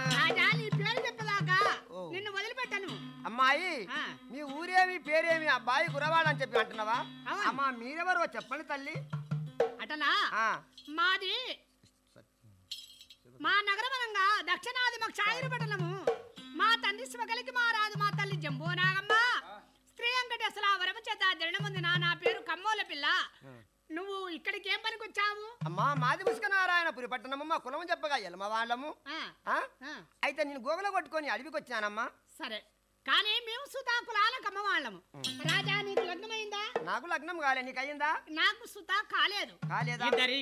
రాజా నీ పేరు చెప్పదాకా ఓ. నిన్ను వదిలిపెట్టను అమ్మాయి ఆ. మీ ఊరేమి పేరేమి అబ్బాయి గురవాడు అని చెప్పి అంటున్నావా అవును. అమ్మా మీరెవరో చెప్పండి తల్లి అటనా ఆ మాది మా నగరమనంగా దక్షిణాది మా క్షాయిరు పట్టణము మా తండ్రి శివకలికి మారాదు మా తల్లి జంబోనాగమ్మ స్త్రీ వెంకటేశ్వర వరమ చేత జనముంది నా నా పేరు కమ్మోల పిల్ల నువ్వు ఇక్కడికి ఏం పనికి వచ్చావు అమ్మా మాది ముసుక నారాయణపురి పట్టణము మా కులము చెప్పగా ఎలమ వాళ్ళము ఆ, ఆ? ఆ, అయితే నేను గోగల కొట్టుకొని అడవికి వచ్చానమ్మా సరే కానీ మేము సుతా కులాల కమ్మ వాళ్ళము రాజా నీకు లగ్నమైందా నాకు లగ్నం కాలే నీకు అయ్యిందా నాకు సుతా కాలేదు కాలేదా ఇద్దరి